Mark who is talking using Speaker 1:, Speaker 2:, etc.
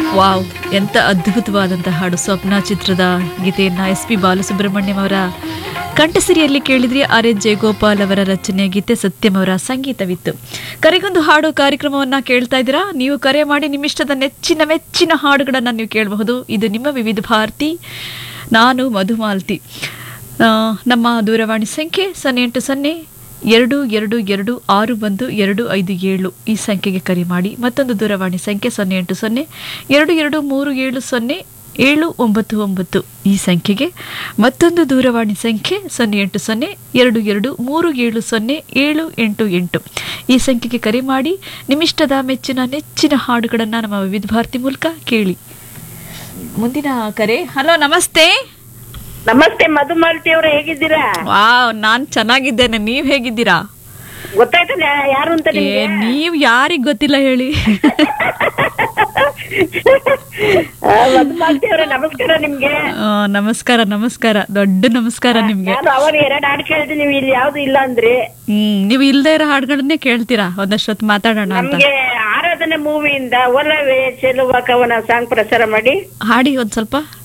Speaker 1: wow ಎಂತ ಅದ್ಭುತವಾದಂತಹ ಹಾಡು ಸ್ವಪ್ನ ಚಿತ್ರದ ಗೀತೆಯನ್ನ ಎಸ್ ಪಿ ಬಾಲಸುಬ್ರಹ್ಮಣ್ಯಂ ಅವರ ಕಂಠಸಿರಿಯಲ್ಲಿ ಕೇಳಿದ್ರಿ ಆರ್ ಎನ್ ಜಯಗೋಪಾಲ್ ಅವರ ರಚನೆ ಗೀತೆ ಸತ್ಯಂ ಅವರ ಸಂಗೀತವಿತ್ತು ಕರೆಗೊಂದು ಹಾಡು ಕಾರ್ಯಕ್ರಮವನ್ನ ಕೇಳ್ತಾ ಇದ್ದೀರಾ ನೀವು ಕರೆ ಮಾಡಿ ನಿಮ್ಮಿಷ್ಟದ ನೆಚ್ಚಿನ ಮೆಚ್ಚಿನ ಹಾಡುಗಳನ್ನ ನೀವು ಕೇಳಬಹುದು ಇದು ನಿಮ್ಮ ವಿವಿಧ ಭಾರತಿ ನಾನು ಮಧುಮಾಲ್ತಿ ಆ, ನಮ್ಮ ದೂರವಾಣಿ ಸಂಖ್ಯೆ ಸೊನ್ನೆ ಎಂಟು ಸೊನ್ನೆ ಎರಡು ಎರಡು ಎರಡು ಆರು ಒಂದು ಎರಡು ಐದು ಏಳು ಈ ಸಂಖ್ಯೆಗೆ ಕರೆ ಮಾಡಿ ಮತ್ತೊಂದು ದೂರವಾಣಿ ಸಂಖ್ಯೆ ಸೊನ್ನೆ ಎಂಟು ಸೊನ್ನೆ ಎರಡು ಎರಡು ಮೂರು ಏಳು ಸೊನ್ನೆ ಏಳು ಒಂಬತ್ತು ಒಂಬತ್ತು ಈ ಸಂಖ್ಯೆಗೆ ಮತ್ತೊಂದು ದೂರವಾಣಿ ಸಂಖ್ಯೆ ಸೊನ್ನೆ ಎಂಟು ಸೊನ್ನೆ ಎರಡು ಎರಡು ಮೂರು ಏಳು ಸೊನ್ನೆ ಏಳು ಎಂಟು ಎಂಟು ಈ ಸಂಖ್ಯೆಗೆ ಕರೆ ಮಾಡಿ ನಿಮ್ಮಿಷ್ಟದ ಮೆಚ್ಚಿನ ನೆಚ್ಚಿನ ಹಾಡುಗಳನ್ನು ನಮ್ಮ ವಿವಿಧ ಭಾರತಿ ಮೂಲಕ ಕೇಳಿ ಮುಂದಿನ ಕರೆ ಹಲೋ ನಮಸ್ತೆ
Speaker 2: ನಮಸ್ತೆ ಮಧುಮಾಲತಿ ಅವರು ಹೇಗಿದ್ದೀರಾ
Speaker 1: ವಾವ್ ನಾನ್ ಚೆನ್ನಾಗಿದ್ದೇನೆ ನೀವ್ ಹೇಗಿದ್ದೀರಾ
Speaker 2: ಗೊತ್ತಾಯ್ತಾ ಯಾರು ಅಂತ
Speaker 1: ಏ
Speaker 2: ನಿಮ್ಗೆ
Speaker 1: ನೀವ್ ಯಾರಿಗ್ ಗೊತ್ತಿಲ್ಲ ಹೇಳಿ
Speaker 2: ಆ, ಮಧುಮಾಲತಿ ಅವರೇ ನಮಸ್ಕಾರ ನಿಮ್ಗೆ
Speaker 1: ಆ, ನಮಸ್ಕಾರ ನಮಸ್ಕಾರ ದೊಡ್ಡ ನಮಸ್ಕಾರ ನಿಮ್ಗೆ
Speaker 2: ನಾನು ಅವಾಗ ಎರಡು ಹಾಡು ಕೇಳಿದೆ ನೀವು ಇಲ್ಲಿ ಯಾವ್ದು ಇಲ್ಲ ಅಂದ್ರಿ
Speaker 1: ಹ್ಮ್ ನೀವ್ ಇಲ್ದೇ ಇರೋ ಹಾಡುಗಳನ್ನೇ ಕೇಳ್ತೀರಾ ಒಂದಷ್ಟೊತ್ತು ಮಾತಾಡೋಣ ಅಂತ
Speaker 2: ನಮ್ಗೆ ಆರಾಧನೆ ಮೂವಿಯಿಂದ ಒಲವೇ ಚೆಲುವ ಕವನ ಸಾಂಗ್ ಪ್ರಸಾರ ಮಾಡಿ
Speaker 1: ಹಾಡಿ ಒಂದ್ ಸ್ವಲ್ಪ